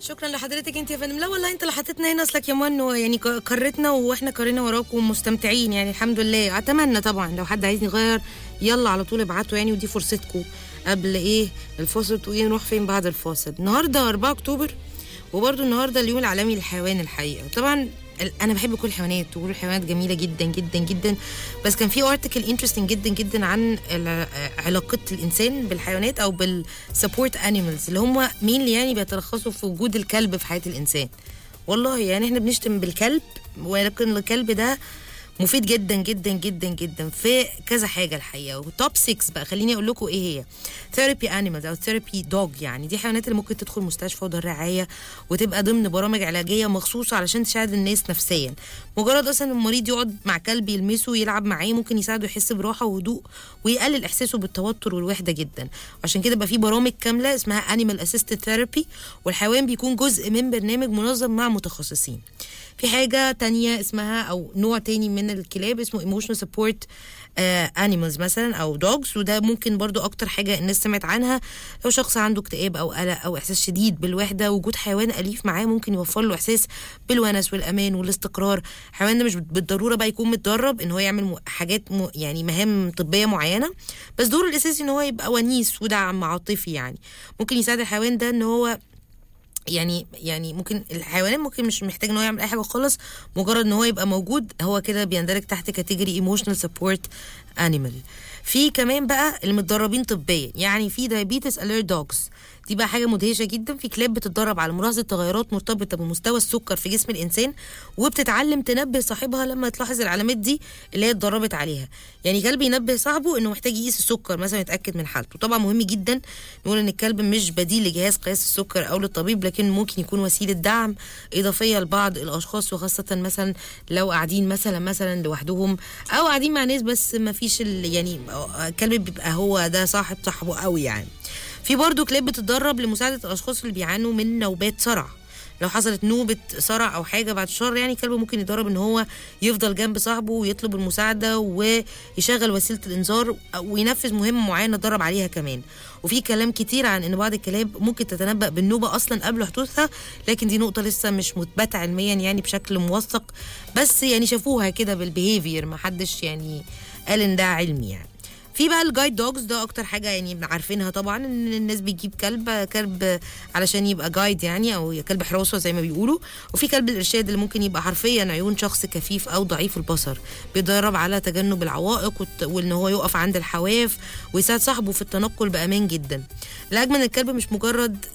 شكرا لحضرتك انت يا فندم لا والله انت اللي حطيتنا هنا اصلك يا منو يعني ك- كرتنا واحنا كرينا وراكم ومستمتعين يعني الحمد لله اتمنى طبعا لو حد عايز يغير يلا على طول ابعتوا يعني ودي فرصتكم قبل ايه الفاصل تقولي نروح فين بعد الفاصل النهارده 4 اكتوبر وبرده النهارده اليوم العالمي للحيوان الحقيقه طبعا ال- انا بحب كل الحيوانات وكل الحيوانات جميله جدا جدا جدا بس كان في ارتكل انترستنج جدا جدا عن ال- علاقه الانسان بالحيوانات او بالسبورت انيمالز اللي هم مين اللي يعني بيتلخصوا في وجود الكلب في حياه الانسان والله يعني احنا بنشتم بالكلب ولكن الكلب ده مفيد جدا جدا جدا جدا في كذا حاجه الحقيقه وتوب 6 بقى خليني اقول لكم ايه هي ثيرابي انيمالز او ثيرابي دوج يعني دي حيوانات اللي ممكن تدخل مستشفى ودار رعايه وتبقى ضمن برامج علاجيه مخصوصه علشان تساعد الناس نفسيا مجرد اصلا المريض يقعد مع كلب يلمسه ويلعب معاه ممكن يساعده يحس براحه وهدوء ويقلل احساسه بالتوتر والوحده جدا عشان كده بقى في برامج كامله اسمها انيمال اسيستد ثيرابي والحيوان بيكون جزء من برنامج منظم مع متخصصين في حاجة تانية اسمها أو نوع تاني من الكلاب اسمه emotional support انيمالز مثلا او دوجز وده ممكن برضو اكتر حاجه الناس سمعت عنها لو شخص عنده اكتئاب او قلق او احساس شديد بالوحده وجود حيوان اليف معاه ممكن يوفر له احساس بالونس والامان والاستقرار الحيوان ده مش بالضروره بقى يكون متدرب ان هو يعمل م- حاجات م... يعني مهام طبيه معينه بس دوره الاساسي ان هو يبقى ونيس ودعم عاطفي يعني ممكن يساعد الحيوان ده ان هو يعني يعني ممكن الحيوان ممكن مش محتاج ان هو يعمل اي حاجه خالص مجرد ان هو يبقى موجود هو كده بيندرج تحت كاتيجوري ايموشنال سبورت انيمال في كمان بقى المتدربين طبيا يعني في دايابيتس الير دوجز دي بقى حاجه مدهشه جدا في كلاب بتتدرب على ملاحظه تغيرات مرتبطه بمستوى السكر في جسم الانسان وبتتعلم تنبه صاحبها لما تلاحظ العلامات دي اللي هي اتدربت عليها يعني كلب ينبه صاحبه انه محتاج يقيس السكر مثلا يتاكد من حالته طبعا مهم جدا نقول ان الكلب مش بديل لجهاز قياس السكر او للطبيب لكن ممكن يكون وسيله دعم اضافيه لبعض الاشخاص وخاصه مثلا لو قاعدين مثلا مثلا لوحدهم او قاعدين مع ناس بس ما فيش ال- يعني الكلب بيبقى هو ده صاحب صاحبه قوي يعني في برضه كلاب بتتدرب لمساعده الاشخاص اللي بيعانوا من نوبات صرع لو حصلت نوبة صرع أو حاجة بعد الشر يعني الكلب ممكن يتدرب إن هو يفضل جنب صاحبه ويطلب المساعدة ويشغل وسيلة الإنذار وينفذ مهمة معينة اتدرب عليها كمان وفي كلام كتير عن إن بعض الكلاب ممكن تتنبأ بالنوبة أصلا قبل حدوثها لكن دي نقطة لسه مش مثبتة علميا يعني بشكل موثق بس يعني شافوها كده بالبيهيفير محدش يعني قال إن ده علمي يعني في بقى الجايد دوجز ده اكتر حاجه يعني عارفينها طبعا ان الناس بتجيب كلب كلب علشان يبقى جايد يعني او كلب حراسه زي ما بيقولوا وفي كلب الارشاد اللي ممكن يبقى حرفيا عيون شخص كفيف او ضعيف البصر بيدرب على تجنب العوائق وت- وان هو يقف عند الحواف ويساعد صاحبه في التنقل بامان جدا الاجمل ان الكلب مش مجرد